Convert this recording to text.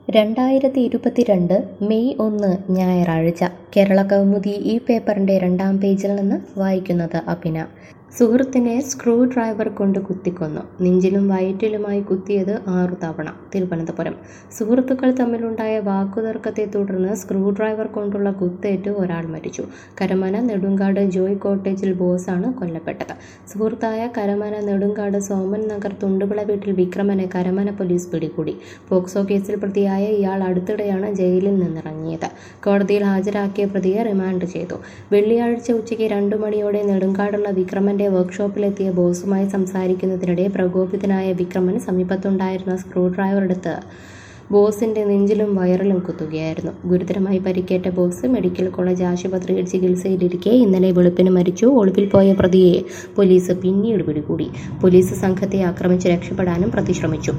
രണ്ടായിരത്തി ഇരുപത്തിരണ്ട് മെയ് ഒന്ന് ഞായറാഴ്ച കേരള കൗമുദി ഈ പേപ്പറിൻ്റെ രണ്ടാം പേജിൽ നിന്ന് വായിക്കുന്നത് അഭിന സുഹൃത്തിനെ സ്ക്രൂ ഡ്രൈവർ കൊണ്ട് കുത്തിക്കൊന്നു നെഞ്ചിലും വയറ്റിലുമായി കുത്തിയത് ആറു തവണ തിരുവനന്തപുരം സുഹൃത്തുക്കൾ തമ്മിലുണ്ടായ വാക്കുതർക്കത്തെ തുടർന്ന് സ്ക്രൂ ഡ്രൈവർ കൊണ്ടുള്ള കുത്തേറ്റ് ഒരാൾ മരിച്ചു കരമന നെടുങ്കാട് ജോയ് കോട്ടേജിൽ ബോസാണ് കൊല്ലപ്പെട്ടത് സുഹൃത്തായ കരമന നെടുങ്കാട് സോമൻ നഗർ തുണ്ടുവിള വീട്ടിൽ വിക്രമനെ കരമന പോലീസ് പിടികൂടി പോക്സോ കേസിൽ പ്രതിയായ ഇയാൾ അടുത്തിടെയാണ് ജയിലിൽ നിന്നിറങ്ങിയത് കോടതിയിൽ ഹാജരാക്കിയ പ്രതിയെ റിമാൻഡ് ചെയ്തു വെള്ളിയാഴ്ച ഉച്ചയ്ക്ക് രണ്ടു മണിയോടെ നെടുങ്കാടുള്ള വിക്രമന്റെ വർക്ക്ഷോപ്പിലെത്തിയ ബോസുമായി സംസാരിക്കുന്നതിനിടെ പ്രകോപിതനായ വിക്രമൻ സമീപത്തുണ്ടായിരുന്ന സ്ക്രൂ ഡ്രൈവർ എടുത്ത് ബോസിന്റെ നെഞ്ചിലും വയറിലും കുത്തുകയായിരുന്നു ഗുരുതരമായി പരിക്കേറ്റ ബോസ് മെഡിക്കൽ കോളേജ് ആശുപത്രിയിൽ ചികിത്സയിലിരിക്കെ ഇന്നലെ വെളുപ്പിന് മരിച്ചു ഒളിവിൽ പോയ പ്രതിയെ പോലീസ് പിന്നീട് പിടികൂടി പോലീസ് സംഘത്തെ ആക്രമിച്ച് രക്ഷപ്പെടാനും പ്രതി ശ്രമിച്ചു